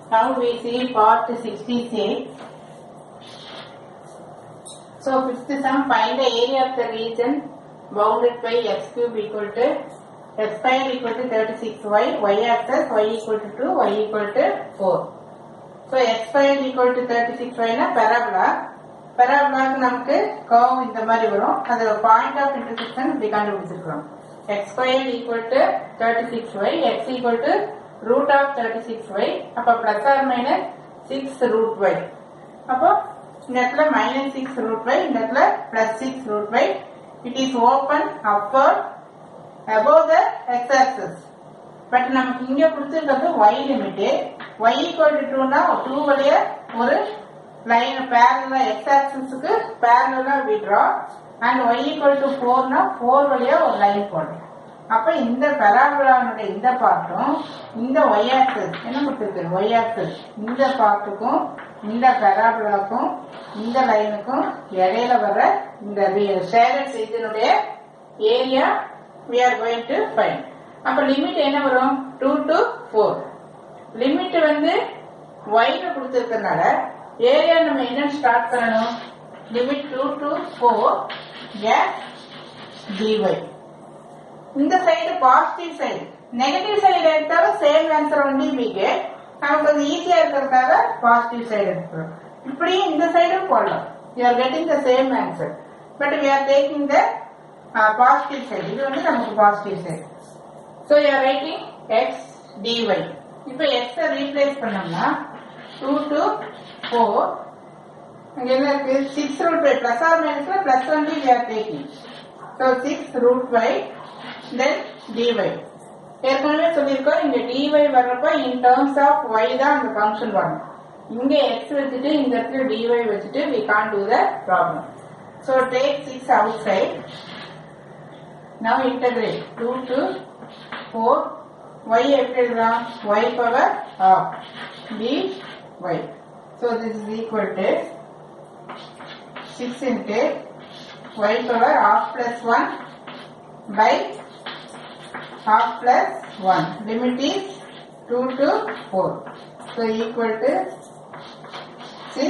Now we see part 66. So fifth sum, find the area of the region bounded by x cube equal to x square equal to 36y, y axis y equal to 2, y equal to 4. So x square equal to 36y னா parabola. parabola நமக்கு curve இந்த மாதிரி வரும் அது point of intersection இப்படி கண்டுபிடிச்சிருக்கிறோம் x square equal to 36y, x equal to root of 36y, அப்ப plus or minus 6 root y. அப்போ இந்த இடத்துல மைனஸ் சிக்ஸ் ரூட் பை இந்த இடத்துல plus six root pi it is open upper above the x axis but நமக்கு இங்க கொடுத்துருக்கிறது y limit y equal to டூனா டூ வழிய ஒரு லைன் பேரலா x ஆக்சிஸ்க்கு பேரலா விட்றோம் அண்ட் y ஈக்குவல் டு ஃபோர்னா ஃபோர் வழியா ஒரு லைன் போடுறோம் அப்ப இந்த பெராபுலானுடைய இந்த பார்ட்டும் இந்த y ஆக்சிஸ் என்ன கொடுத்துருக்கு y ஆக்சிஸ் இந்த பார்ட்டுக்கும் இந்த பெராபுலாக்கும் இந்த லைனுக்கும் இடையில வர்ற இந்த ஷேடட் ரீஜனுடைய area we are going to find அப்ப லிமிட் என்ன வரும் 2 to 4 லிமிட் வந்து y ல கொடுத்திருக்கனால ஏரியா நம்ம என்ன ஸ்டார்ட் பண்ணணும் லிமிட் 2 to 4 x dy இந்த side positive side negative side எடுத்தாலும் same answer only we get நமக்கு கொஞ்சம் ஈஸியா இருக்கிறதுக்காக பாசிட்டிவ் சைடு எடுக்கிறோம் இப்படி இந்த சைடும் போடலாம் you are getting the same answer but we are taking the positive side இது வந்து நமக்கு positive side so you are writing x dy இப்போ எக்ஸை ரீப்ளேஸ் பண்ணோம்னா டூ டு ஃபோர் அங்க என்ன இருக்கு six root pi plus or மைனஸ்ல plus only we are taking so six root pi then dy ஏற்கனவே சொல்லியிருக்கோம் இங்க டிஒய் வர்றப்ப இன் டேர்ம்ஸ் ஆஃப் ஒய் தான் அந்த ஃபங்க்ஷன் வரணும் இங்க எக்ஸ் வச்சுட்டு இந்த இடத்துல டிஒய் வச்சுட்டு we can do the problem so take six outside Now integrate 2 to 4 y எப்படி எழுதலாம் y power half dy. So this is equal to 6 into y power half plus 1 by half plus 1. Limit is 2 to 4. So equal to 6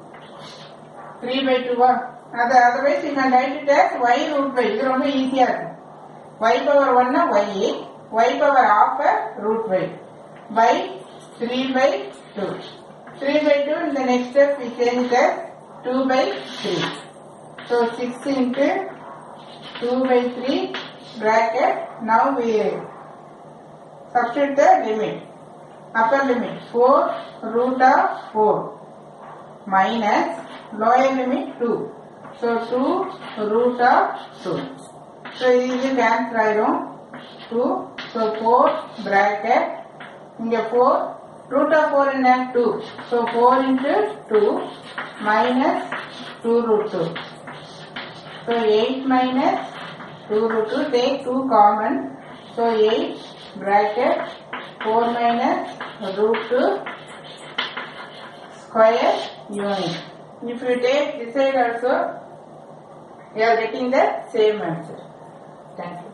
3 by 2 ah. அது otherwise you can write it as y root by இது ரொம்ப ஈஸியா இருக்கும் y power 1 னா y y power half root y by 3 by 2 3 by 2 in the next step we change it as 2 by 3 so 6 into 2 by 3 bracket now we substitute the limit upper limit 4 root of 4 minus lower limit 2 so 2 root of 2 so இது cancel ஆயிரும் 2 so 4 bracket இங்க 4 root of 4 என்ன 2 so 4 into 2 minus 2 root 2 so 8 minus 2 root 2 take 2 common so 8 bracket 4 minus root 2 square unit if you take this side also you are getting the same answer thank you